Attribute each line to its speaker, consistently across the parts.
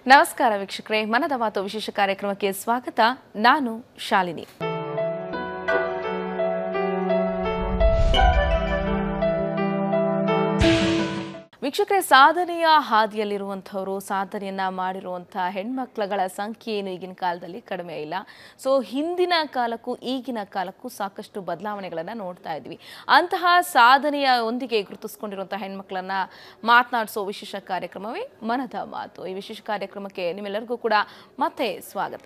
Speaker 1: ನಮಸ್ಕಾರ ವೀಕ್ಷಕರೇ ಮನದ ಮಾತು ವಿಶೇಷ ಕಾರ್ಯಕ್ರಮಕ್ಕೆ ಸ್ವಾಗತ ನಾನು ಶಾಲಿನಿ ವೀಕ್ಷಕರೇ ಸಾಧನೆಯ ಹಾದಿಯಲ್ಲಿರುವಂಥವರು ಸಾಧನೆಯನ್ನ ಮಾಡಿರುವಂತಹ ಹೆಣ್ಮಕ್ಳುಗಳ ಸಂಖ್ಯೆ ಏನು ಈಗಿನ ಕಾಲದಲ್ಲಿ ಕಡಿಮೆ ಇಲ್ಲ ಸೊ ಹಿಂದಿನ ಕಾಲಕ್ಕೂ ಈಗಿನ ಕಾಲಕ್ಕೂ ಸಾಕಷ್ಟು ಬದಲಾವಣೆಗಳನ್ನು ನೋಡ್ತಾ ಇದ್ವಿ ಅಂತಹ ಸಾಧನೆಯ ಒಂದಿಗೆ ಗುರುತಿಸ್ಕೊಂಡಿರುವಂತಹ ಹೆಣ್ಮಕ್ಳನ್ನ ಮಾತನಾಡಿಸೋ ವಿಶೇಷ ಕಾರ್ಯಕ್ರಮವೇ ಮನದ ಮಾತು ಈ ವಿಶೇಷ ಕಾರ್ಯಕ್ರಮಕ್ಕೆ ನಿಮ್ಮೆಲ್ಲರಿಗೂ ಕೂಡ ಮತ್ತೆ ಸ್ವಾಗತ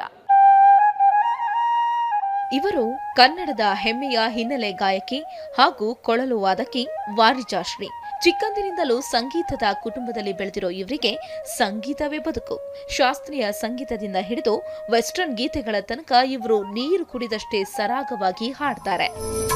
Speaker 1: ಇವರು ಕನ್ನಡದ ಹೆಮ್ಮೆಯ ಹಿನ್ನೆಲೆ ಗಾಯಕಿ ಹಾಗೂ ಕೊಳಲು ವಾದಕಿ ವಾರಿಜಾಶ್ರೀ ಚಿಕ್ಕಂದಿನಿಂದಲೂ ಸಂಗೀತದ ಕುಟುಂಬದಲ್ಲಿ ಬೆಳೆದಿರೋ ಇವರಿಗೆ ಸಂಗೀತವೇ ಬದುಕು ಶಾಸ್ತ್ರೀಯ ಸಂಗೀತದಿಂದ ಹಿಡಿದು ವೆಸ್ಟರ್ನ್ ಗೀತೆಗಳ ತನಕ ಇವರು ನೀರು ಕುಡಿದಷ್ಟೇ ಸರಾಗವಾಗಿ ಹಾಡ್ತಾರೆ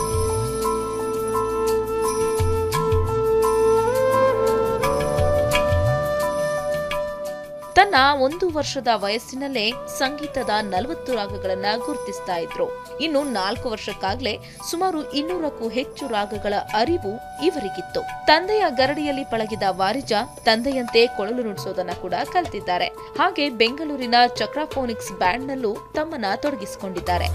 Speaker 1: ತನ್ನ ಒಂದು ವರ್ಷದ ವಯಸ್ಸಿನಲ್ಲೇ ಸಂಗೀತದ ನಲವತ್ತು ರಾಗಗಳನ್ನ ಗುರುತಿಸ್ತಾ ಇದ್ರು ಇನ್ನು ನಾಲ್ಕು ವರ್ಷಕ್ಕಾಗ್ಲೇ ಸುಮಾರು ಇನ್ನೂರಕ್ಕೂ ಹೆಚ್ಚು ರಾಗಗಳ ಅರಿವು ಇವರಿಗಿತ್ತು ತಂದೆಯ ಗರಡಿಯಲ್ಲಿ ಪಳಗಿದ ವಾರಿಜ ತಂದೆಯಂತೆ ಕೊಳಲು ನುಡಿಸೋದನ್ನ ಕೂಡ ಕಲ್ತಿದ್ದಾರೆ ಹಾಗೆ ಬೆಂಗಳೂರಿನ ಚಕ್ರಾಫೋನಿಕ್ಸ್ ಬ್ಯಾಂಡ್ನಲ್ಲೂ ತಮ್ಮನ್ನ ತೊಡಗಿಸಿಕೊಂಡಿದ್ದಾರೆ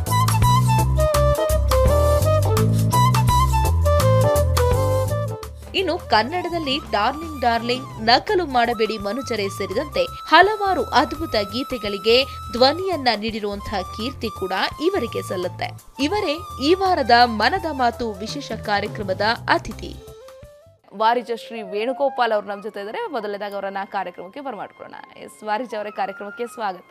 Speaker 1: ಇನ್ನು ಕನ್ನಡದಲ್ಲಿ ಡಾರ್ಲಿಂಗ್ ಡಾರ್ಲಿಂಗ್ ನಕಲು ಮಾಡಬೇಡಿ ಮನುಜರೇ ಸೇರಿದಂತೆ ಹಲವಾರು ಅದ್ಭುತ ಗೀತೆಗಳಿಗೆ ಧ್ವನಿಯನ್ನ ನೀಡಿರುವಂತಹ ಕೀರ್ತಿ ಕೂಡ ಇವರಿಗೆ ಸಲ್ಲುತ್ತೆ ಇವರೇ ಈ ವಾರದ ಮನದ ಮಾತು ವಿಶೇಷ ಕಾರ್ಯಕ್ರಮದ ಅತಿಥಿ ವಾರಿಜ ಶ್ರೀ ವೇಣುಗೋಪಾಲ್ ಅವರು ನಮ್ಮ ಜೊತೆ ಇದ್ದಾರೆ ಮೊದಲನೇದಾಗ ಅವರನ್ನ ಕಾರ್ಯಕ್ರಮಕ್ಕೆ ಬರಮಾಡ್ಕೊಳ್ಳೋಣ ಎಸ್ ವಾರಿಜ ಅವರ ಕಾರ್ಯಕ್ರಮಕ್ಕೆ ಸ್ವಾಗತ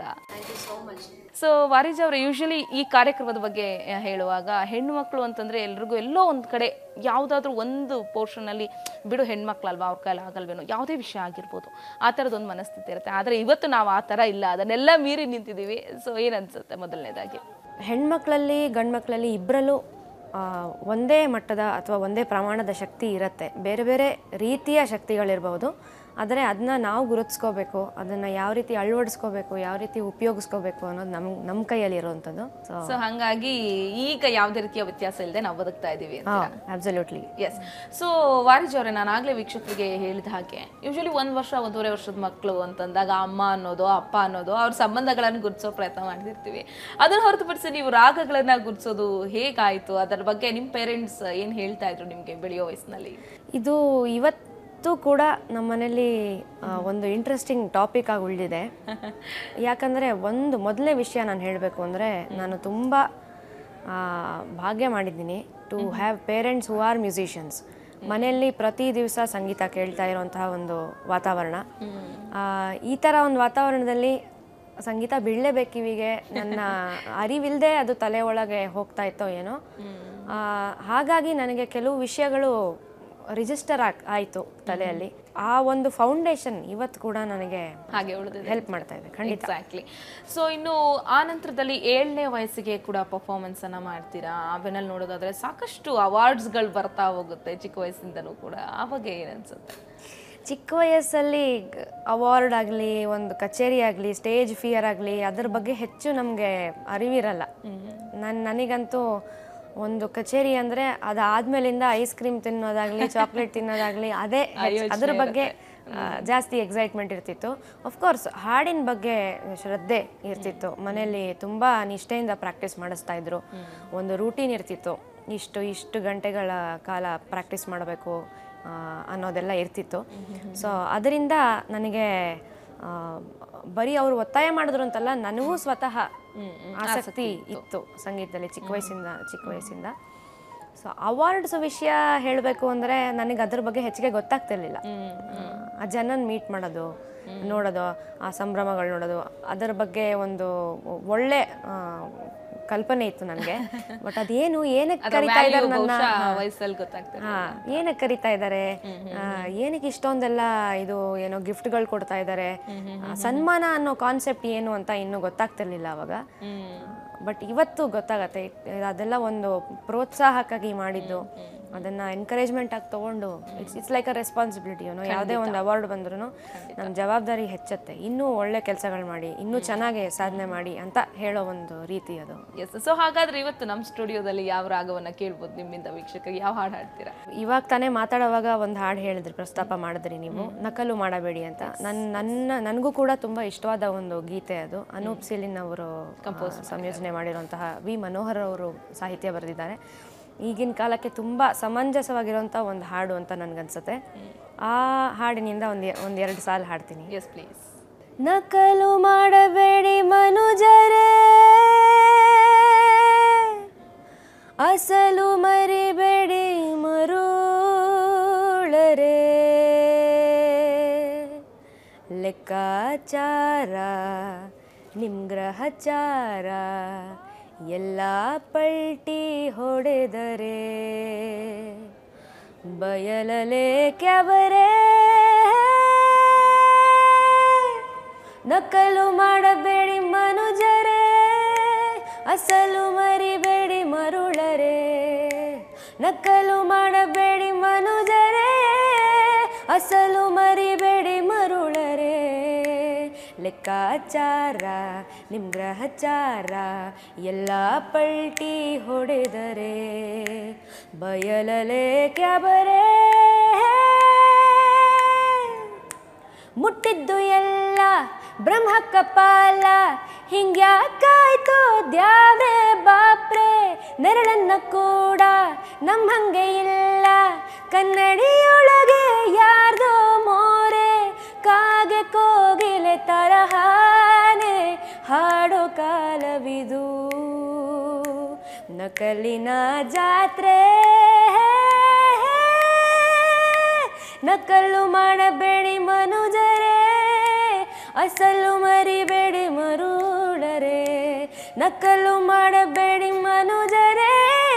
Speaker 1: ಸೊ ವಾರಿಜ ಅವರು ಯೂಶಲಿ ಈ ಕಾರ್ಯಕ್ರಮದ ಬಗ್ಗೆ ಆ, ಹೇಳುವಾಗ ಹೆಣ್ಣು ಮಕ್ಕಳು ಅಂತಂದ್ರೆ ಎಲ್ರಿಗೂ ಎಲ್ಲೋ ಒಂದು ಕಡೆ ಯಾವುದಾದ್ರೂ ಒಂದು portion ಅಲ್ಲಿ ಬಿಡು ಹೆಣ್ಮಕ್ಳಲ್ವಾ ಅವ್ರ ಕೈಲಿ ಆಗಲ್ವೇನೋ ಯಾವುದೇ ವಿಷಯ ಆಗಿರ್ಬೋದು ಆ ಥರದೊಂದು ಮನಸ್ಥಿತಿ ಇರುತ್ತೆ ಆದರೆ ಇವತ್ತು ನಾವು ಆ ಥರ ಇಲ್ಲ ಅದನ್ನೆಲ್ಲ ಮೀರಿ ನಿಂತಿದ್ದೀವಿ ಸೊ ಏನನ್ಸುತ್ತೆ ಮೊದಲನೇದಾಗಿ
Speaker 2: ಹೆಣ್ಮಕ್ಳಲ್ಲಿ ಗಂಡ್ಮಕ್ಳಲ್ಲಿ ಇಬ್ಬರಲ್ಲೂ ಒಂದೇ ಮಟ್ಟದ ಅಥವಾ ಒಂದೇ ಪ್ರಮಾಣದ ಶಕ್ತಿ ಇರುತ್ತೆ ಬೇರೆ ಬೇರೆ ರೀತಿಯ ಶಕ್ತಿಗಳಿರ್ಬೋದು ಆದರೆ ಅದನ್ನ ನಾವು ಗುರುತಿಸ್ಕೋಬೇಕು ಅದನ್ನು ಯಾವ ರೀತಿ ಅಳವಡಿಸ್ಕೋಬೇಕು ಯಾವ ರೀತಿ ಉಪಯೋಗಿಸ್ಕೋಬೇಕು ಅನ್ನೋದು ನಮ್ಮ ನಮ್ಮ ಕೈಯಲ್ಲಿ ಇರುವಂಥದ್ದು ಸೊ
Speaker 1: ಸೊ ಹಂಗಾಗಿ ಈಗ ಯಾವುದೇ ರೀತಿಯ ವ್ಯತ್ಯಾಸ ಇಲ್ಲದೆ ನಾವು ಬದುಕ್ತಾ ಇದ್ದೀವಿ ಅಂತ
Speaker 2: ಹಾಂ ಅಬ್ಸಲ್ಯೂಟ್ಲಿ
Speaker 1: ಎಸ್ ಸೊ ವಾರಿಜ್ ಅವರೇ ನಾನು ಆಗಲೇ ವೀಕ್ಷಕರಿಗೆ ಹೇಳಿದ ಹಾಗೆ ಯೂಶಲಿ ಒಂದು ವರ್ಷ ಒಂದೂವರೆ ವರ್ಷದ ಮಕ್ಕಳು ಅಂತಂದಾಗ ಅಮ್ಮ ಅನ್ನೋದು ಅಪ್ಪ ಅನ್ನೋದು ಅವ್ರ ಸಂಬಂಧಗಳನ್ನು ಗುರುತಿಸೋ ಪ್ರಯತ್ನ ಮಾಡ್ತಿರ್ತೀವಿ ಅದನ್ನು ಹೊರತುಪಡಿಸಿ ನೀವು ರಾಗಗಳನ್ನ ಗುರುತಿಸೋದು ಹೇಗಾಯಿತು ಅದರ ಬಗ್ಗೆ ನಿಮ್ಮ ಪೇರೆಂಟ್ಸ್ ಏನು ಹೇಳ್ತಾ ಇದ್ರು ನಿಮಗೆ ಬೆಳೆಯೋ ವಯಸ್ಸಿನಲ್ಲಿ
Speaker 2: ಇದು ಇವತ್ತು ಕೂಡ ನಮ್ಮ ಮನೇಲಿ ಆ, ಒಂದು ಇಂಟ್ರೆಸ್ಟಿಂಗ್ ಟಾಪಿಕ್ ಆಗಿ ಉಳಿದಿದೆ ಯಾಕಂದರೆ ಒಂದು ಮೊದಲನೇ ವಿಷಯ ನಾನು ಹೇಳಬೇಕು ಅಂದರೆ ನಾನು ತುಂಬ ಆ, ಭಾಗ್ಯ ಮಾಡಿದ್ದೀನಿ to have parents who are musicians ಮನೆಯಲ್ಲಿ ಪ್ರತಿ ದಿವಸ ಸಂಗೀತ ಕೇಳ್ತಾ ಇರುವಂತಹ ಒಂದು ವಾತಾವರಣ ಆ, ಈ ಥರ ಒಂದು ವಾತಾವರಣದಲ್ಲಿ ಸಂಗೀತ ಬೀಳಲೇಬೇಕು ಕಿವಿಗೆ ನನ್ನ ಅರಿವಿಲ್ಲದೆ ಅದು ತಲೆ ಒಳಗೆ ಹೋಗ್ತಾ ಇತ್ತೋ ಏನೋ ಆ, ಹಾಗಾಗಿ ನನಗೆ ಕೆಲವು ವಿಷಯಗಳು ರಿಜಿಸ್ಟರ್ ಆಯಿತು ತಲೆಯಲ್ಲಿ ಆ ಒಂದು ಫೌಂಡೇಶನ್ ಇವತ್ತು ಕೂಡ ನನಗೆ
Speaker 1: ಹಾಗೆ ಉಳಿದಿದೆ
Speaker 2: ಹೆಲ್ಪ್ ಮಾಡ್ತಾ ಇದೆ ಖಂಡಿತ
Speaker 1: ಎಕ್ಸಾಕ್ಟ್ಲಿ ಸೊ ಇನ್ನು ಆ ನಂತರದಲ್ಲಿ ಏಳನೇ ವಯಸ್ಸಿಗೆ ಕೂಡ ಪರ್ಫಾರ್ಮೆನ್ಸ್ ಅನ್ನ ಮಾಡ್ತೀರಾ ಆಮೇಲೆ ನೋಡೋದಾದ್ರೆ ಸಾಕಷ್ಟು ಅವಾರ್ಡ್ಸ್ಗಳು ಬರ್ತಾ ಹೋಗುತ್ತೆ ಚಿಕ್ಕ ವಯಸ್ಸಿಂದನೂ ಕೂಡ ಆ ಬಗ್ಗೆ ಏನನ್ಸುತ್ತೆ
Speaker 2: ಚಿಕ್ಕ ವಯಸ್ಸಲ್ಲಿ ಅವಾರ್ಡ್ ಆಗಲಿ ಒಂದು ಕಚೇರಿ ಆಗಲಿ ಸ್ಟೇಜ್ ಫಿಯರ್ ಆಗಲಿ ಅದ್ರ ಬಗ್ಗೆ ಹೆಚ್ಚು ನಮಗೆ ಅರಿವಿರಲ್ಲ ನನ್ನ ನನಗಂತೂ ಒಂದು ಕಚೇರಿ ಅಂದರೆ ಅದಾದ್ಮೇಲಿಂದ ಐಸ್ ಕ್ರೀಮ್ ತಿನ್ನೋದಾಗಲಿ ಚಾಕ್ಲೇಟ್ ತಿನ್ನೋದಾಗಲಿ ಅದೇ ಹೆಚ್ಚು- ಅದ್ರ ಬಗ್ಗೆ ಆ, ಜಾಸ್ತಿ ಎಕ್ಸೈಟ್ಮೆಂಟ್ ಇರ್ತಿತ್ತು ಅಫ್ಕೋರ್ಸ್ ಹಾಡಿನ ಬಗ್ಗೆ ಶ್ರದ್ಧೆ ಇರ್ತಿತ್ತು ಮನೆಯಲ್ಲಿ ತುಂಬ ನಿಷ್ಠೆಯಿಂದ ಪ್ರಾಕ್ಟೀಸ್ ಮಾಡಿಸ್ತಾ ಇದ್ರು ಒಂದು ರೂಟೀನ್ ಇರ್ತಿತ್ತು ಇಷ್ಟು ಇಷ್ಟು ಗಂಟೆಗಳ ಕಾಲ ಪ್ರಾಕ್ಟೀಸ್ ಮಾಡಬೇಕು ಆ, ಅನ್ನೋದೆಲ್ಲ ಇರ್ತಿತ್ತು ಸೊ ಅದರಿಂದ ನನಗೆ ಆ, ಬರೀ ಅವರು ಒತ್ತಾಯ ಮಾಡಿದ್ರು ಅಂತಲ್ಲ ನನಗೂ ಸ್ವತಃ ಆಸಕ್ತಿ ಇತ್ತು ಸಂಗೀತದಲ್ಲಿ ಚಿಕ್ಕ ವಯಸ್ಸಿಂದ ಚಿಕ್ಕ ವಯಸ್ಸಿಂದ ಸೊ ಅವಾರ್ಡ್ಸ್ ವಿಷಯ ಹೇಳಬೇಕು ಅಂದರೆ ನನಗೆ ಅದ್ರ ಬಗ್ಗೆ ಹೆಚ್ಚಿಗೆ ಗೊತ್ತಾಗ್ತಿರ್ಲಿಲ್ಲ ಆ ಜನನ ಮೀಟ್ ಮಾಡೋದು ನೋಡೋದು ಆ ಸಂಭ್ರಮಗಳು ನೋಡೋದು ಅದರ ಬಗ್ಗೆ ಒಂದು ಒಳ್ಳೆ ಆ, ಕಲ್ಪನೆ ಇತ್ತು ನನಗೆ ಬಟ್ ಅದೇನು ಏನಕ್ಕೆ ಕರಿತಾ ಇದ್ದಾರೆ ನನ್ನ
Speaker 1: ವಯಸ್ಸಲ್ಲಿ ಗೊತ್ತಾಗ್ತದೆ
Speaker 2: ಹಾ ಏನಕ್ಕೆ ಕರಿತಾ ಇದ್ದಾರೆ ಏನಕ್ಕೆ ಇಷ್ಟೊಂದೆಲ್ಲ ಇದು ಏನೋ ಗಿಫ್ಟ್ಗಳು ಕೊಡ್ತಾ ಇದ್ದಾರೆ ಆ, ಸನ್ಮಾನ ಅನ್ನೋ ಕಾನ್ಸೆಪ್ಟ್ ಏನು ಅಂತ ಇನ್ನೂ ಗೊತ್ತಾಗ್ತಿರ್ಲಿಲ್ಲ ಅವಾಗ ಬಟ್ ಇವತ್ತು ಗೊತ್ತಾಗತ್ತೆ ಇಟ್- ಅದೆಲ್ಲ ಒಂದು ಪ್ರೋತ್ಸಾಹಕ್ಕಾಗಿ ಮಾಡಿದ್ದು ಅದನ್ನು ಎನ್ಕರೇಜ್ಮೆಂಟ್ ಆಗಿ ತೊಗೊಂಡು it's it's like a responsibility ಏನೋ ಯಾವುದೇ ಒಂದು ಅವಾರ್ಡ್ ಬಂದ್ರೂ ನಮ್ಮ ಜವಾಬ್ದಾರಿ ಹೆಚ್ಚುತ್ತೆ ಇನ್ನೂ ಒಳ್ಳೆ ಕೆಲಸಗಳು ಮಾಡಿ ಇನ್ನೂ ಚೆನ್ನಾಗಿ ಸಾಧನೆ ಮಾಡಿ ಅಂತ ಹೇಳೋ ಒಂದು ರೀತಿ ಅದು
Speaker 1: ಎಸ್ ಸೊ ಹಾಗಾದ್ರೆ ಇವತ್ತು ನಮ್ಮ ಸ್ಟುಡಿಯೋದಲ್ಲಿ ಯಾವ ರಾಗವನ್ನ ಕೇಳ್ಬೋದು ನಿಮ್ಮಿಂದ ವೀಕ್ಷಕರಿಗೆ ಯಾವ ಹಾಡು ಹಾಡ್ತೀರಾ
Speaker 2: ಇವಾಗ ತಾನೇ ಮಾತಾಡೋವಾಗ ಒಂದು ಹಾಡು ಹೇಳಿದ್ರಿ ಪ್ರಸ್ತಾಪ ಮಾಡಿದ್ರಿ ನೀವು ನಕಲು ಮಾಡಬೇಡಿ ಅಂತ ನನ್ನ ನನ್ನ ನನಗೂ ಕೂಡ ತುಂಬ ಇಷ್ಟವಾದ ಒಂದು ಗೀತೆ ಅದು ಅನೂಪ್ ಸಿಲಿನ್ ಅವರು ಕಂಪೋಸ್ ಸಂಯೋಜನೆ ಮಾಡಿರುವಂತಹ ವಿ ಮನೋಹರ್ ಅವರು ಸಾಹಿತ್ಯ ಬರೆದಿದ್ದಾರೆ ಈಗಿನ ಕಾಲಕ್ಕೆ ತುಂಬ ಸಮಂಜಸವಾಗಿರುವಂಥ ಒಂದು ಹಾಡು ಅಂತ ನನಗನ್ಸುತ್ತೆ ಆ ಹಾಡಿನಿಂದ ಒಂದು ಒಂದೆರಡು ಸಾಲು ಹಾಡ್ತೀನಿ
Speaker 1: ಎಸ್ ಪ್ಲೀಸ್
Speaker 2: ನಕಲು ಮಾಡಬೇಡಿ ಮನುಜರೇ ಅಸಲು ಮರಿಬೇಡಿ ಮರುಳರೇ ಲೆಕ್ಕಾಚಾರ ನಿಮ್ ಗ್ರಹಚಾರ ಎಲ್ಲ ಪಲ್ಟಿ ಹೊಡೆದರೆ ಬಯಲಲೆ ಕ್ಯಾಬರೇ ನಕಲು ಮಾಡಬೇಡಿ ಮನುಜರೇ ಅಸಲು ಮರಿಬೇಡಿ ಮರುಳರೇ ನಕಲು ಮಾಡಬೇಡಿ ಮನುಜರೇ ಅಸಲು ಮರಿಬೇಡಿ ಮರುಳರೇ ಲೆಕ್ಕಾಚಾರ ನಿಮ್ ಗ್ರಹಚಾರ ಎಲ್ಲ ಪಲ್ಟಿ ಹೊಡೆದರೆ ಬಯಲಲೆ ಕ್ಯಾಬರೇ ಮುಟ್ಟಿದ್ದು ಎಲ್ಲ ಬ್ರಹ್ಮ ಕಪಾಲ ಹಿಂಗ್ಯಾಕಾಯ್ತು ದ್ಯಾವ್ರೆ ಬಾಪ್ರೆ ನೆರಳನ್ನ ಕೂಡ ನಮ್ ಹಂಗೆ ಇಲ್ಲ ಕನ್ನಡಿಯೊಳಗೆ ಯಾರ್ದೋ ಮೋರೆ ಕಾಗೆ ಕೋಗಿಲೆ ತರಹಾನೆ ಹಾಡೋ ಕಾಲವಿದು ನಕಲಿನ ಜಾತ್ರೆ ನಕಲು ಮಾಡಬೇಡಿ ಮನುಜರೇ ಅಸಲು ಮರಿಬೇಡಿ ಮರುಳರೇ ನಕಲು ಮಾಡಬೇಡಿ ಮನುಜರೇ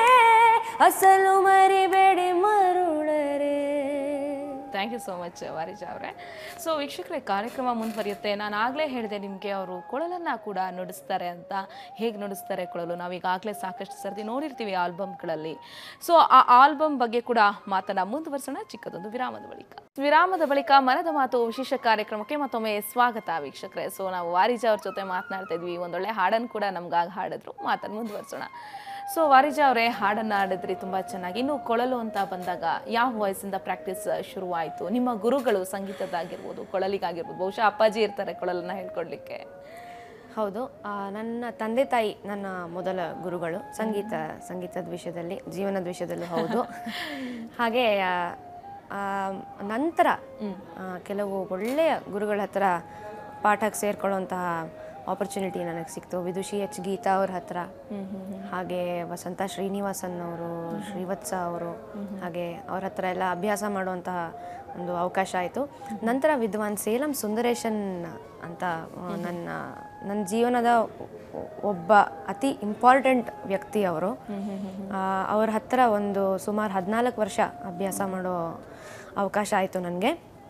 Speaker 2: ಅಸಲು ಮರಿಬೇಡಿ ಮರುಳರೇ
Speaker 1: thank you so much Varija ಅವರೇ ಸೊ ವೀಕ್ಷಕರೇ ಕಾರ್ಯಕ್ರಮ ಮುಂದುವರಿಯುತ್ತೆ ನಾನು ಆಗಲೇ ಹೇಳಿದೆ ನಿಮಗೆ ಅವರು ಕೊಳಲನ್ನು ಕೂಡ ನುಡಿಸ್ತಾರೆ ಅಂತ ಹೇಗೆ ನುಡಿಸ್ತಾರೆ ಕೊಳಲು ನಾವು ಈಗಾಗಲೇ ಸಾಕಷ್ಟು ಸರ್ತಿ ನೋಡಿರ್ತೀವಿ ಆಲ್ಬಮ್ಗಳಲ್ಲಿ ಸೊ ಆ ಆಲ್ಬಮ್ ಬಗ್ಗೆ ಕೂಡ ಮಾತನ್ನ ಮುಂದುವರಿಸೋಣ ಚಿಕ್ಕದೊಂದು ವಿರಾಮದ ಬಳಿಕ ವಿರಾಮದ ಬಳಿಕ ಮನದ ಮಾತು ವಿಶೇಷ ಕಾರ್ಯಕ್ರಮಕ್ಕೆ ಮತ್ತೊಮ್ಮೆ ಸ್ವಾಗತ ವೀಕ್ಷಕರೇ ಸೊ ನಾವು ವಾರಿಜ ಅವ್ರ ಜೊತೆ ಮಾತನಾಡ್ತಾ ಇದ್ವಿ ಒಂದೊಳ್ಳೆ ಹಾಡನ್ನು ಕೂಡ ನಮ್ಗಾಗಿ ಹಾಡಿದ್ರು ಮಾತನ್ನು ಮುಂದುವರಿಸೋಣ ಸೊ ವಾರಿಜ ಅವರೇ ಹಾಡನ್ನ ಹಾಡಿದ್ರಿ ತುಂಬಾ ಚೆನ್ನಾಗಿ ಇನ್ನು ಕೊಳಲು ಅಂತ ಬಂದಾಗ ಯಾವ ವಯಸ್ಸಿಂದ ಪ್ರಾಕ್ಟೀಸ್ ಶುರುವಾಯಿತು ನಿಮ್ಮ ಗುರುಗಳು ಸಂಗೀತದಾಗಿರ್ಬೋದು ಕೊಳಲಿಗಾಗಿರ್ಬೋದು ಬಹುಶಃ ಅಪ್ಪಾಜಿ ಇರ್ತಾರೆ ಕೊಳಲನ್ನ ಹೇಳ್ಕೊಡ್ಲಿಕ್ಕೆ
Speaker 2: ಹೌದು ಆ, ನನ್ನ ತಂದೆ ತಾಯಿ ನನ್ನ ಮೊದಲ ಗುರುಗಳು ಸಂಗೀತ ಸಂಗೀತದ ವಿಷಯದಲ್ಲಿ ಜೀವನದ ವಿಷಯದಲ್ಲೂ ಹೌದು ಹಾಗೆ ಆ, ಆ, ನಂತರ ಆ, ಕೆಲವು ಒಳ್ಳೆಯ ಗುರುಗಳ ಹತ್ರ ಪಾಠಕ್ಕೆ ಸೇರ್ಕೊಳ್ಳುವಂತಹ ಆಪರ್ಚುನಿಟಿ ನನಗೆ ಸಿಕ್ತು ವಿದುಷಿ ಎಚ್ ಗೀತಾ ಅವ್ರ ಹತ್ರ ಹಾಗೆ ವಸಂತ ಶ್ರೀನಿವಾಸನ್ ಅವರು ಶ್ರೀವತ್ಸ ಅವರು ಹಾಗೆ ಅವ್ರ ಹತ್ರ ಎಲ್ಲ ಅಭ್ಯಾಸ ಮಾಡುವಂತಹ ಒಂದು ಅವಕಾಶ ಆಯಿತು ನಂತರ ವಿದ್ವಾನ್ ಸೇಲಂ ಸುಂದರೇಶನ್ ಅಂತ ಆ, ನನ್ನ ನನ್ನ ಜೀವನದ ಒ- ಒಬ್ಬ ಅತಿ ಇಂಪಾರ್ಟೆಂಟ್ ವ್ಯಕ್ತಿ ಅವರು ಆ, ಅವ್ರ ಹತ್ರ ಒಂದು ಸುಮಾರು ಹದಿನಾಲ್ಕು ವರ್ಷ ಅಭ್ಯಾಸ ಮಾಡೋ ಅವಕಾಶ ಆಯಿತು ನನಗೆ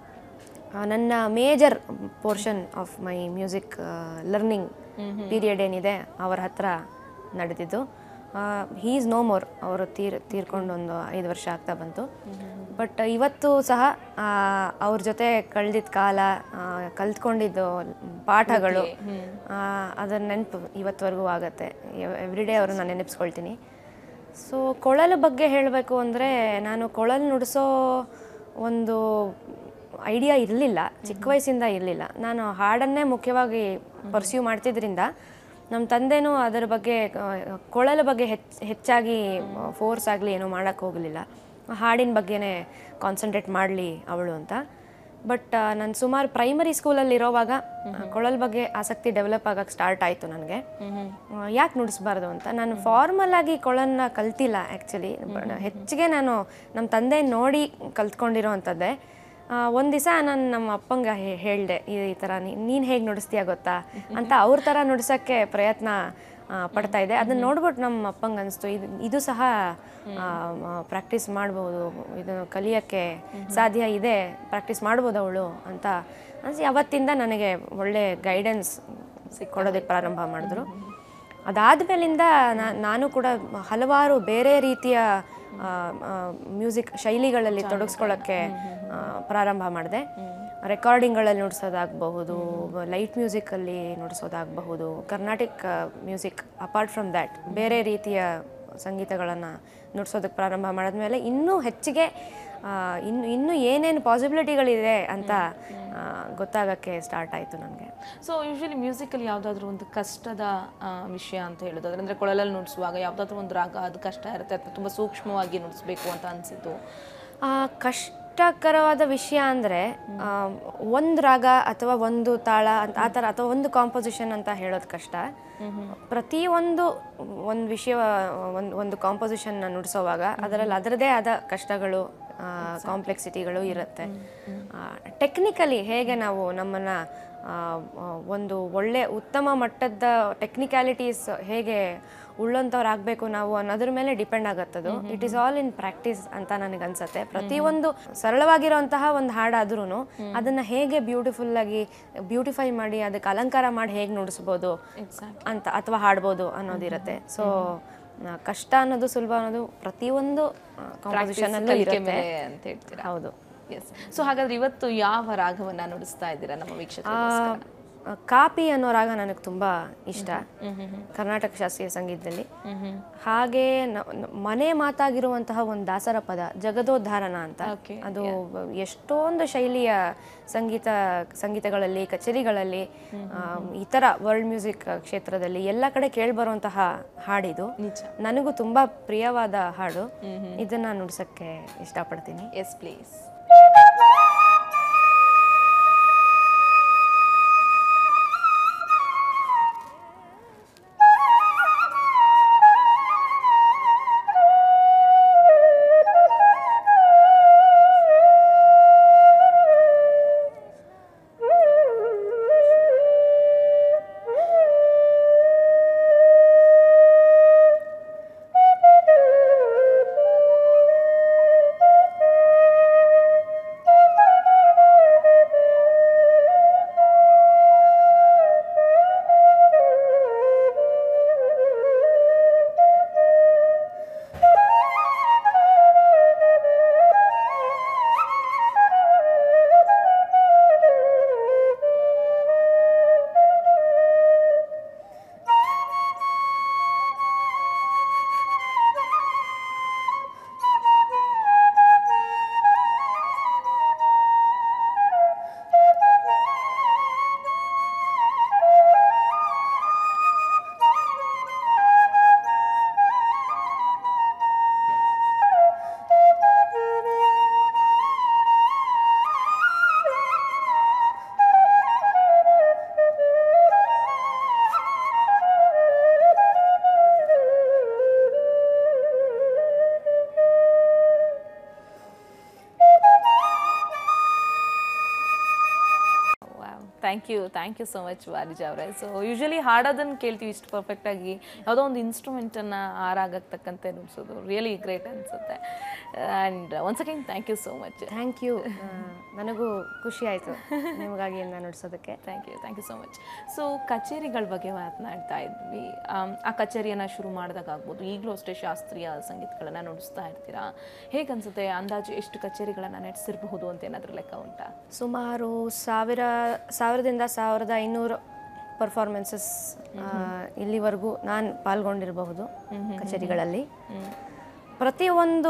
Speaker 2: ಆ, ನನ್ನ major portion of my music learning period ಏನಿದೆ ಅವರ ಹತ್ರ ನಡೆದಿದ್ದು ಹೀ ಈಸ್ ನೋ ಮೋರ್ ಅವರು ತೀರ್ ತೀರ್ಕೊಂಡು ಒಂದು ಐದು ವರ್ಷ ಆಗ್ತಾ ಬಂತು ಬಟ್ ಇವತ್ತು ಸಹ ಆ, ಅವ್ರ ಜೊತೆ ಕಳೆದಿದ್ದ ಕಾಲ ಆ, ಕಲ್ತ್ಕೊಂಡಿದ್ದು ಪಾಠಗಳು ಆ, ಅದರ ನೆನಪು ಇವತ್ತವರೆಗೂ ಆಗುತ್ತೆ ಎವ್ರಿ ಡೇ ಅವ್ರನ್ನ ನೆನಪಿಸ್ಕೊಳ್ತೀನಿ ಸೊ ಕೊಳಲು ಬಗ್ಗೆ ಹೇಳಬೇಕು ಅಂದರೆ ನಾನು ಕೊಳಲು ನುಡಿಸೋ ಒಂದು ಐಡಿಯಾ ಇರಲಿಲ್ಲ ಚಿಕ್ಕ ವಯಸ್ಸಿಂದ ಇರಲಿಲ್ಲ ನಾನು ಹಾಡನ್ನೇ ಮುಖ್ಯವಾಗಿ ಪರ್ಸ್ಯೂ ಮಾಡ್ತಿದ್ರಿಂದ ನಮ್ಮ ತಂದೆನೂ ಅದರ ಬಗ್ಗೆ ಆ, ಕೊಳಲ ಬಗ್ಗೆ ಹೆಚ್ಚು ಹೆಚ್ಚಾಗಿ ಫೋರ್ಸ್ ಆಗಲಿ ಏನೂ ಮಾಡೋಕ್ಕೆ ಹೋಗಲಿಲ್ಲ ಹಾಡಿನ ಬಗ್ಗೆನೇ ಕಾನ್ಸಂಟ್ರೇಟ್ ಮಾಡಲಿ ಅವಳು ಅಂತ ಬಟ್ ನಾನು ಸುಮಾರು ಪ್ರೈಮರಿ ಸ್ಕೂಲಲ್ಲಿ ಇರೋವಾಗ ಕೊಳಲ್ ಬಗ್ಗೆ ಆಸಕ್ತಿ ಡೆವಲಪ್ ಆಗಕ್ಕೆ ಸ್ಟಾರ್ಟ್ ಆಯಿತು ನನಗೆ ಯಾಕೆ ನುಡಿಸ್ಬಾರ್ದು ಅಂತ ನಾನು ಫಾರ್ಮಲ್ ಆಗಿ ಕೊಳನ್ನ ಕಲ್ತಿಲ್ಲ ಆ್ಯಕ್ಚುಲಿ ಹೆಚ್ಚಿಗೆ ನಾನು ನಮ್ಮ ತಂದೆ ನೋಡಿ ಕಲ್ತ್ಕೊಂಡಿರೋ ಅಂಥದ್ದೇ ಒಂದು ದಿವಸ ನಾನು ನಮ್ಮ ಅಪ್ಪಂಗೆ ಹೇಳಿದೆ ಈ ಈ ಥರ ನೀನು ಹೇಗೆ ನುಡಿಸ್ತೀಯ ಗೊತ್ತಾ ಅಂತ ಅವ್ರ ಥರ ನುಡ್ಸೋಕ್ಕೆ ಪ್ರಯತ್ನ ಆ, ಪಡ್ತಾ ಇದೆ ಅದನ್ನ ನೋಡ್ಬಿಟ್ಟು ನಮ್ಮ ಅಪ್ಪಂಗೆ ಅನಿಸ್ತು ಇದು ಇದು ಸಹ ಪ್ರಾಕ್ಟೀಸ್ ಮಾಡ್ಬೋದು ಇದು ಕಲಿಯೋಕ್ಕೆ ಸಾಧ್ಯ ಇದೆ ಪ್ರಾಕ್ಟೀಸ್ ಮಾಡ್ಬೋದು ಅವಳು ಅಂತ ಅನಿಸಿ ಅವತ್ತಿಂದ ನನಗೆ ಒಳ್ಳೆ ಗೈಡೆನ್ಸ್ ಕೊಡೋದಕ್ಕೆ ಪ್ರಾರಂಭ ಮಾಡಿದ್ರು ಅದಾದಮೇಲಿಂದ ನಾನು ಕೂಡ ಹಲವಾರು ಬೇರೆ ರೀತಿಯ ಮ್ಯೂಸಿಕ್ ಶೈಲಿಗಳಲ್ಲಿ ತೊಡಗಿಸ್ಕೊಳ್ಳೋಕ್ಕೆ ಆ, ಪ್ರಾರಂಭ ಮಾಡಿದೆ ರೆಕಾರ್ಡಿಂಗ್ಗಳಲ್ಲಿ ನುಡಿಸೋದಾಗಬಹುದು ಲೈಟ್ ಮ್ಯೂಸಿಕಲ್ಲಿ ನುಡಿಸೋದಾಗಬಹುದು Carnatic music apart from that ಬೇರೆ ರೀತಿಯ ಸಂಗೀತಗಳನ್ನು ನುಡಿಸೋದಕ್ಕೆ ಪ್ರಾರಂಭ ಮಾಡಿದ್ಮೇಲೆ ಇನ್ನೂ ಹೆಚ್ಚಿಗೆ ಆ, ಇನ್ನು ಇನ್ನೂ ಏನೇನು ಪಾಸಿಬಿಲಿಟಿಗಳಿದೆ ಅಂತ ಆ, ಗೊತ್ತಾಗಕ್ಕೆ ಸ್ಟಾರ್ಟ್ ಆಯಿತು ನನಗೆ
Speaker 3: ಸೊ ಯೂಶಲಿ ಮ್ಯೂಸಿಕಲ್ಲಿ ಯಾವುದಾದ್ರೂ ಒಂದು ಕಷ್ಟದ ಆ, ವಿಷಯ ಅಂತ ಹೇಳೋದಾದ್ರೆ ಅಂದರೆ ಕೊಳಲಲ್ಲಿ ನುಡಿಸುವಾಗ ಯಾವುದಾದ್ರೂ ಒಂದು ರಾಗ ಅದು ಕಷ್ಟ ಇರುತ್ತೆ ಅಥವಾ ತುಂಬ ಸೂಕ್ಷ್ಮವಾಗಿ ನುಡಿಸ್ಬೇಕು ಅಂತ ಅನಿಸಿದ್ದು
Speaker 2: ಆ, ಕಷ್ಟಕರವಾದ ವಿಷಯ ಅಂದರೆ ಒಂದು ರಾಗ ಅಥವಾ ಒಂದು ತಾಳ ಅಂತ ಆ ಥರ ಅಥವಾ ಒಂದು ಕಾಂಪೋಸಿಷನ್ ಅಂತ ಹೇಳೋದು ಕಷ್ಟ ಪ್ರತಿಯೊಂದು ಒಂದು ವಿಷಯ ಒಂದು ಒಂದು ಕಾಂಪೋಸಿಷನ್ನ ನುಡಿಸೋವಾಗ ಅದರಲ್ಲಿ ಅದರದೇ ಆದ ಕಷ್ಟಗಳು ಕಾಂಪ್ಲೆಕ್ಸಿಟಿಗಳು ಇರುತ್ತೆ ಟೆಕ್ನಿಕಲಿ ಹೇಗೆ ನಾವು ನಮ್ಮನ್ನು ಒಂದು ಒಳ್ಳೆ ಉತ್ತಮ ಮಟ್ಟದ ಟೆಕ್ನಿಕ್ಯಾಲಿಟೀಸ್ ಹೇಗೆ ಉಳ್ಳಂಥವ್ರು ಆಗಬೇಕು ನಾವು ಅನ್ನೋದ್ರ ಮೇಲೆ ಡಿಪೆಂಡ್ ಆಗತ್ತದು it is all in practice ಅಂತ ನನಗೆ ಅನ್ಸುತ್ತೆ ಪ್ರತಿಯೊಂದು ಸರಳವಾಗಿರುವಂತಹ ಒಂದು ಹಾಡಾದ್ರೂ ಅದನ್ನ ಹೇಗೆ ಬ್ಯೂಟಿಫುಲ್ ಆಗಿ ಬ್ಯೂಟಿಫೈ ಮಾಡಿ ಅದಕ್ಕೆ ಅಲಂಕಾರ ಮಾಡಿ ಹೇಗೆ ನುಡಿಸ್ಬೋದು ಅಂತ ಅಥವಾ ಹಾಡ್ಬೋದು ಅನ್ನೋದಿರುತ್ತೆ ಸೊ ಕಷ್ಟ ಅನ್ನೋದು ಸುಲಭ ಅನ್ನೋದು ಪ್ರತಿಯೊಂದು ಕಾಂಪೋಸಿಷನ್ ಅಲ್ಲೂ
Speaker 3: ಕಲಿಕೆ
Speaker 2: ಇರುತ್ತೆ
Speaker 3: ಮೇಲೆ ಅಂತ ಹೇಳ್ತೀರಾ
Speaker 2: ಹೌದು
Speaker 3: ಎಸ್ ಸೊ ಹಾಗಾದ್ರೆ ಇವತ್ತು ಯಾವ ರಾಗವನ್ನ ನುಡಿಸ್ತಾ ಇದ್ದೀರಾ ನಮ್ಮ ವೀಕ್ಷಕರು
Speaker 2: ಆ, ಕಾಪಿ ಅನ್ನೋ ರಾಗ ನನಗೆ ತುಂಬ ಇಷ್ಟ ಕರ್ನಾಟಕ ಶಾಸ್ತ್ರೀಯ ಸಂಗೀತದಲ್ಲಿ ಹಾಗೆ ನ- ನ- ಮನೆ ಮಾತಾಗಿರುವಂತಹ ಒಂದು ದಾಸರ ಪದ ಜಗದೋದ್ಧಾರನ ಅಂತ
Speaker 3: Okay,
Speaker 2: ಅದು ಎಷ್ಟೊಂದು ಶೈಲಿಯ ಸಂಗೀತ ಸಂಗೀತಗಳಲ್ಲಿ ಕಚೇರಿಗಳಲ್ಲಿ ಆ, ಇತರ ವರ್ಲ್ಡ್ ಮ್ಯೂಸಿಕ್ ಕ್ಷೇತ್ರದಲ್ಲಿ ಎಲ್ಲ ಕಡೆ ಕೇಳಿಬರುವಂತಹ ಹಾಡಿದು
Speaker 3: ನಿಜ
Speaker 2: ನನಗೂ ತುಂಬಾ ಪ್ರಿಯವಾದ ಹಾಡು ಇದನ್ನ ನುಡ್ಸಕ್ಕೆ ಇಷ್ಟಪಡ್ತೀನಿ
Speaker 3: yes please thank you thank you so much Varija ಅವರೇ ಸೊ ಯೂಶಲಿ ಹಾಡೋದನ್ನು ಕೇಳ್ತೀವಿ ಇಷ್ಟು ಪರ್ಫೆಕ್ಟಾಗಿ ಯಾವುದೋ ಒಂದು ಇನ್ಸ್ಟ್ರೂಮೆಂಟನ್ನು ಆರಾಗಕ್ಕೆ ತಕ್ಕಂತೆ ನುಡಿಸೋದು ರಿಯಲಿ ಗ್ರೇಟ್ ಅನಿಸುತ್ತೆ and once again thank you so much
Speaker 2: thank you ನನಗೂ ಖುಷಿ ಆಯಿತು ನಿಮಗಾಗಿ ಇದನ್ನ ನುಡ್ಸೋದಕ್ಕೆ
Speaker 3: thank you thank you so much so ಕಚೇರಿಗಳ ಬಗ್ಗೆ ಮಾತನಾಡ್ತಾ ಇದ್ವಿ ಆಮ್, ಆ ಕಚೇರಿಯನ್ನು ಶುರು ಮಾಡಿದಾಗ ಆಗ್ಬೋದು ಈಗಲೂ ಅಷ್ಟೇ ಶಾಸ್ತ್ರೀಯ ಸಂಗೀತಗಳನ್ನು ನುಡಿಸ್ತಾ ಇರ್ತೀರಾ ಹೇಗನ್ಸುತ್ತೆ ಅಂದಾಜು ಎಷ್ಟು ಕಚೇರಿಗಳನ್ನು ನಡೆಸಿರಬಹುದು ಅಂತ ಏನಾದರೂ ಲೆಕ್ಕ ಉಂಟಾ
Speaker 2: ಸುಮಾರು ಸಾವಿರ ಸಾವಿರದಿಂದ ಸಾವಿರದ ಐನೂರು ಪರ್ಫಾರ್ಮೆನ್ಸಸ್ ಇಲ್ಲಿವರೆಗೂ ನಾನು ಪಾಲ್ಗೊಂಡಿರಬಹುದು ಕಚೇರಿಗಳಲ್ಲಿ ಪ್ರತಿಯೊಂದು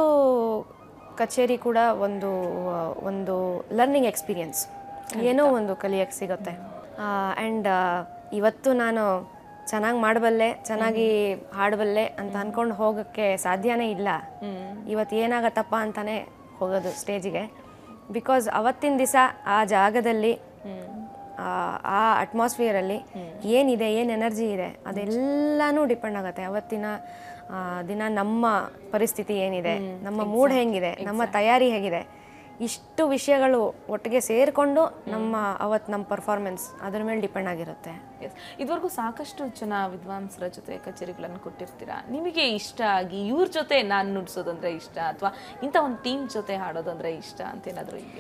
Speaker 2: ಕಚೇರಿ ಕೂಡ ಒಂದು ಆ, ಒಂದು ಲರ್ನಿಂಗ್ ಎಕ್ಸ್ಪೀರಿಯನ್ಸ್ ಏನೋ ಒಂದು ಕಲಿಯಕ್ಕೆ ಸಿಗುತ್ತೆ ಆ್ಯಂಡ್ ಇವತ್ತು ನಾನು ಚೆನ್ನಾಗಿ ಮಾಡಬಲ್ಲೆ ಚೆನ್ನಾಗಿ ಹಾಡಬಲ್ಲೆ ಅಂತ ಅನ್ಕೊಂಡು ಹೋಗೋಕ್ಕೆ ಸಾಧ್ಯನೇ ಇಲ್ಲ ಇವತ್ತು ಏನಾಗತ್ತಪ್ಪ ಅಂತಾನೆ ಹೋಗೋದು ಸ್ಟೇಜಿಗೆ ಬಿಕಾಸ್ ಅವತ್ತಿನ ದಿವಸ ಆ ಜಾಗದಲ್ಲಿ ಆ, ಆ ಅಟ್ಮಾಸ್ಫಿಯರಲ್ಲಿ ಏನಿದೆ ಏನು ಎನರ್ಜಿ ಇದೆ ಅದೆಲ್ಲನೂ ಡಿಪೆಂಡ್ ಆಗುತ್ತೆ ಅವತ್ತಿನ ಆ, ದಿನ ನಮ್ಮ ಪರಿಸ್ಥಿತಿ ಏನಿದೆ ನಮ್ಮ ಮೂಡ್ ಹೆಂಗಿದೆ ನಮ್ಮ ತಯಾರಿ ಹೇಗಿದೆ ಇಷ್ಟು ವಿಷಯಗಳು ಒಟ್ಟಿಗೆ ಸೇರಿಕೊಂಡು ನಮ್ಮ ಅವತ್ತು ನಮ್ಮ ಪರ್ಫಾರ್ಮೆನ್ಸ್ ಅದ್ರ ಮೇಲೆ ಡಿಪೆಂಡ್ ಆಗಿರುತ್ತೆ
Speaker 3: ಎಸ್ ಇದುವರೆಗೂ ಸಾಕಷ್ಟು ಜನ ವಿದ್ವಾಂಸರ ಜೊತೆ ಕಚೇರಿಗಳನ್ನು ಕೊಟ್ಟಿರ್ತೀರಾ ನಿಮಗೆ ಇಷ್ಟ ಆಗಿ ಇವ್ರ ಜೊತೆ ನಾನು ನುಡಿಸೋದಂದ್ರೆ ಇಷ್ಟ ಅಥವಾ ಇಂಥ ಒಂದು ಟೀಮ್ ಜೊತೆ ಹಾಡೋದಂದ್ರೆ ಇಷ್ಟ ಅಂತ ಏನಾದರೂ ಇದೆಯಾ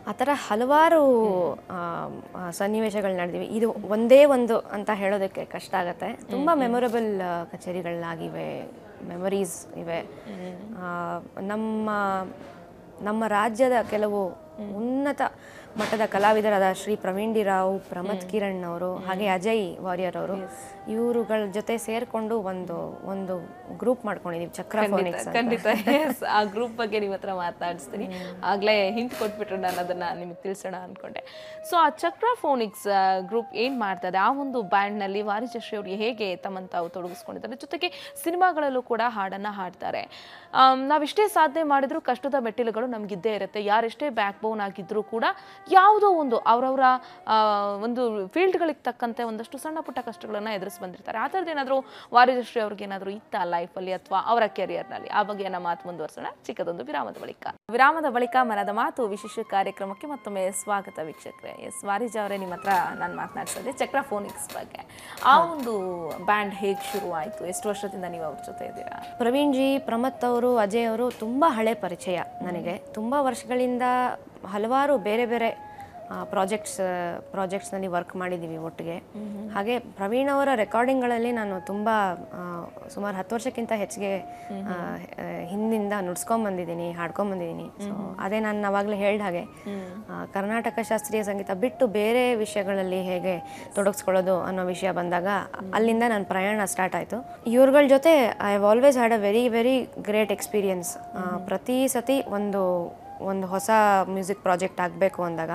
Speaker 2: ಆ ಥರ ಹಲವಾರು ಆ, ಆ, ಸನ್ನಿವೇಶಗಳು ನಡೆದಿವೆ ಇದು ಒಂದೇ ಒಂದು ಅಂತ ಹೇಳೋದಕ್ಕೆ ಕಷ್ಟ ಆಗುತ್ತೆ ತುಂಬ ಮೆಮೊರಬಲ್ ಕಚೇರಿಗಳಾಗಿವೆ ಮೆಮೊರೀಸ್ ಇವೆ ಆ, ನಮ್ಮ ನಮ್ಮ ರಾಜ್ಯದ ಕೆಲವು ಉನ್ನತ ಮಟ್ಟದ ಕಲಾವಿದರಾದ ಶ್ರೀ ಪ್ರವೀಣ್ ಡಿ ರಾವ್ ಪ್ರಮಥ್ ಕಿರಣ್ ಅವರು ಹಾಗೆ ಅಜಯ್ ವಾರಿಯರ್ ಅವರು ಇವರುಗಳ ಜೊತೆ ಸೇರ್ಕೊಂಡು ಒಂದು ಒಂದು ಗ್ರೂಪ್ ಮಾಡ್ಕೊಂಡಿದೀವಿ ಚಕ್ರಫೋನಿಕ್ಸ್ ಅಂತ.
Speaker 3: ಖಂಡಿತ yes. ಆ ಗ್ರೂಪ್ ಬಗ್ಗೆ ನಿಮ್ಮ ಹತ್ರ ಮಾತಾಡಿಸ್ತೀನಿ ಆಗ್ಲೇ ಹಿಂಟ್ ಕೊಟ್ಬಿಟ್ರು ನಾನು ಅದನ್ನ ನಿಮಗೆ ತಿಳಿಸೋಣ ಅನ್ಕೊಂಡೆ ಸೊ ಆ ಚಕ್ರಫೋನಿಕ್ಸ್ ಗ್ರೂಪ್ ಏನ್ ಮಾಡ್ತದೆ ಆ ಒಂದು ಬ್ಯಾಂಡ್ ನಲ್ಲಿ ವಾರಿಜಶ್ರೀ ಅವರು ಹೇಗೆ ತಮ್ಮನ್ನು ತಾವು ತೊಡಗಿಸ್ಕೊಂಡಿದ್ದಾರೆ ಜೊತೆಗೆ ಸಿನಿಮಾಗಳಲ್ಲೂ ಕೂಡ ಹಾಡನ್ನ ಹಾಡ್ತಾರೆ ಆಮ್, ನಾವೆಷ್ಟೇ ಸಾಧನೆ ಮಾಡಿದ್ರು ಕಷ್ಟದ ಮೆಟ್ಟಿಲುಗಳು ನಮ್ಗಿದ್ದೇ ಇರುತ್ತೆ ಯಾರೆಷ್ಟೇ ಬ್ಯಾಕ್ ಬೋನ್ ಆಗಿದ್ರು ಕೂಡ ಯಾವುದೋ ಒಂದು ಅವರವರ ಒಂದು ಫೀಲ್ಡ್ಗಳಿಗೆ ತಕ್ಕಂತೆ ಒಂದಷ್ಟು ಸಣ್ಣ ಪುಟ್ಟ ಕಷ್ಟಗಳನ್ನ ಎದುರಿಸಿ ಬಂದಿರ್ತಾರೆ ಆ ಥರದ್ದು ಏನಾದರೂ ವಾರಿಜಶ್ರೀ ಅವ್ರಿಗೆ ಏನಾದರೂ ಇತ್ತ ಲೈಫಲ್ಲಿ ಅಥವಾ ಅವರ ಕೆರಿಯರ್ನಲ್ಲಿ ಆ ಬಗ್ಗೆ ನಮ್ಮ ಮಾತು ಮುಂದುವರ್ಸೋಣ ಚಿಕ್ಕದೊಂದು ವಿರಾಮದ ಬಳಿಕ ವಿರಾಮದ ಬಳಿಕ ಮನದ ಮಾತು ವಿಶೇಷ ಕಾರ್ಯಕ್ರಮಕ್ಕೆ ಮತ್ತೊಮ್ಮೆ ಸ್ವಾಗತ ವೀಕ್ಷಕರೇ ಎಸ್ ವಾರಿಜ ಅವರೇ ನಿಮ್ಮ ಹತ್ರ ನಾನು ಮಾತನಾಡ್ಸೋದೆ ಚಕ್ರಫೋನಿಕ್ಸ್ ಬಗ್ಗೆ ಆ ಒಂದು ಬ್ಯಾಂಡ್ ಹೇಗೆ ಶುರು ಆಯಿತು ಎಷ್ಟು ವರ್ಷದಿಂದ ನೀವು ಅವ್ರ ಜೊತೆ ಇದ್ದೀರಾ
Speaker 2: ಪ್ರವೀಣ್ ಜಿ ಪ್ರಮತ್ ಅವರು ಅಜಯ್ ಅವರು ತುಂಬ ಹಳೆ ಪರಿಚಯ ನನಗೆ ತುಂಬ ವರ್ಷಗಳಿಂದ ಹಲವಾರು ಬೇರೆ ಬೇರೆ ಪ್ರಾಜೆಕ್ಟ್ಸ್ ಪ್ರಾಜೆಕ್ಟ್ಸ್ನಲ್ಲಿ ವರ್ಕ್ ಮಾಡಿದ್ದೀವಿ ಒಟ್ಟಿಗೆ ಹಾಗೆ ಪ್ರವೀಣ್ ಅವರ ರೆಕಾರ್ಡಿಂಗ್ಗಳಲ್ಲಿ ನಾನು ತುಂಬ ಸುಮಾರು ಹತ್ತು ವರ್ಷಕ್ಕಿಂತ ಹೆಚ್ಚಿಗೆ ಆ, ಆ, ಹಿಂದಿಂದ ನುಡ್ಸ್ಕೊಂಬಂದಿದ್ದೀನಿ ಹಾಡ್ಕೊಂಬಂದಿದ್ದೀನಿ ಸೊ ಅದೇ ನಾನು ಅವಾಗಲೇ ಹೇಳ್ದ ಹಾಗೆ ಆ, ಕರ್ನಾಟಕ ಶಾಸ್ತ್ರೀಯ ಸಂಗೀತ ಬಿಟ್ಟು ಬೇರೆ ವಿಷಯಗಳಲ್ಲಿ ಹೇಗೆ ತೊಡಗಿಸ್ಕೊಳ್ಳೋದು ಅನ್ನೋ ವಿಷಯ ಬಂದಾಗ ಅಲ್ಲಿಂದ ನನ್ನ ಪ್ರಯಾಣ ಸ್ಟಾರ್ಟ್ ಆಯಿತು ಇವ್ರುಗಳ ಜೊತೆ I have always had a very very great experience ಪ್ರತಿ ಸತಿ ಒಂದು ಒಂದು ಹೊಸ ಮ್ಯೂಸಿಕ್ ಪ್ರಾಜೆಕ್ಟ್ ಆಗಬೇಕು ಅಂದಾಗ